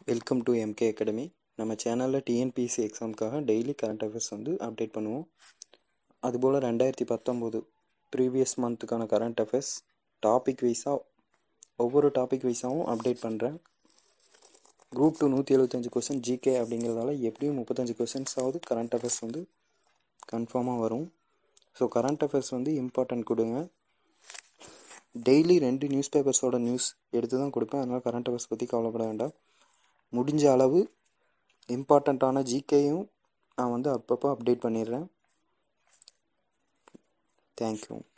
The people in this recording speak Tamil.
வெல்கம் டு எம்கே அகாடமி நம்ம சேனலில் டிஎன்பிஎஸ்சி எக்ஸாமுக்காக டெய்லி கரண்ட் அஃபேர்ஸ் வந்து அப்டேட் பண்ணுவோம் அதுபோல் ரெண்டாயிரத்தி பத்தொம்போது ப்ரீவியஸ் மந்த்துக்கான கரண்ட் அஃபேர்ஸ் டாபிக் வைஸாக ஒவ்வொரு டாபிக் வைஸாகவும் அப்டேட் பண்ணுறேன் குரூப் டூ நூற்றி எழுபத்தஞ்சு கொஸ்டின் ஜிகே அப்படிங்கிறதால எப்படியும் முப்பத்தஞ்சு கொஸ்டின்ஸாவது கரண்ட் அஃபேர்ஸ் வந்து கன்ஃபார்மாக வரும் ஸோ கரண்ட் அஃபேர்ஸ் வந்து இம்பார்ட்டன்ட் கொடுங்க டெய்லி ரெண்டு நியூஸ் பேப்பர்ஸோட நியூஸ் எடுத்து தான் கொடுப்பேன் அதனால் கரண்ட் அஃபேர்ஸ் பற்றி கவலைப்பட வேண்டாம் முடிஞ்ச அளவு இம்பார்ட்டண்ட்டான ஜிகேயும் நான் வந்து அப்பப்போ அப்டேட் பண்ணிடுறேன் தேங்க்யூ